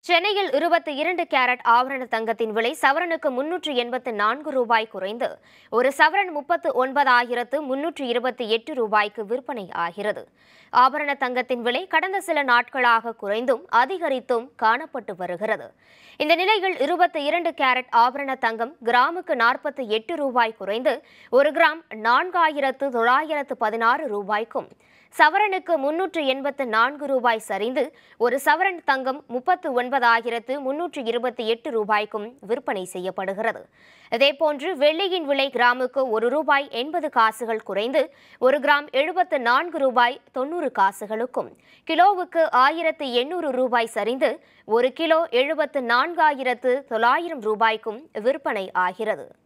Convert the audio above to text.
சென்னையில் இருபத்தி இரண்டு கேரட் ஆபரண தங்கத்தின் விலை சவரனுக்கு முன்னூற்று எண்பத்து நான்கு ரூபாய் குறைந்து ஒரு சவரன் முப்பத்து ஒன்பதாயிரத்து முன்னூற்று இருபத்தி எட்டு ரூபாய்க்கு விற்பனை ஆகிறது ஆபரண தங்கத்தின் விலை கடந்த சில நாட்களாக குறைந்தும் அதிகரித்தும் காணப்பட்டு வருகிறது இந்த நிலையில் இருபத்தி இரண்டு கேரட் ஆபரண தங்கம் கிராமுக்கு நாற்பத்தி எட்டு ரூபாய் குறைந்து ஒரு கிராம் நான்காயிரத்து தொள்ளாயிரத்து பதினாறு ரூபாய்க்கும் சவரனுக்கு முன்னூற்று எண்பத்து நான்கு ரூபாய் சரிந்து ஒரு சவரன் தங்கம் முப்பத்து ஒன்பதாயிரத்து முன்னூற்று இருபத்தி எட்டு ரூபாய்க்கும் விற்பனை செய்யப்படுகிறது இதேபோன்று வெள்ளியின் விலை கிராமுக்கு ஒரு ரூபாய் எண்பது காசுகள் குறைந்து ஒரு கிராம் எழுபத்து நான்கு ரூபாய் தொண்ணூறு காசுகளுக்கும் கிலோவுக்கு ஆயிரத்து எண்ணூறு ரூபாய் சரிந்து ஒரு கிலோ எழுபத்து நான்காயிரத்து தொள்ளாயிரம் ரூபாய்க்கும் விற்பனை ஆகிறது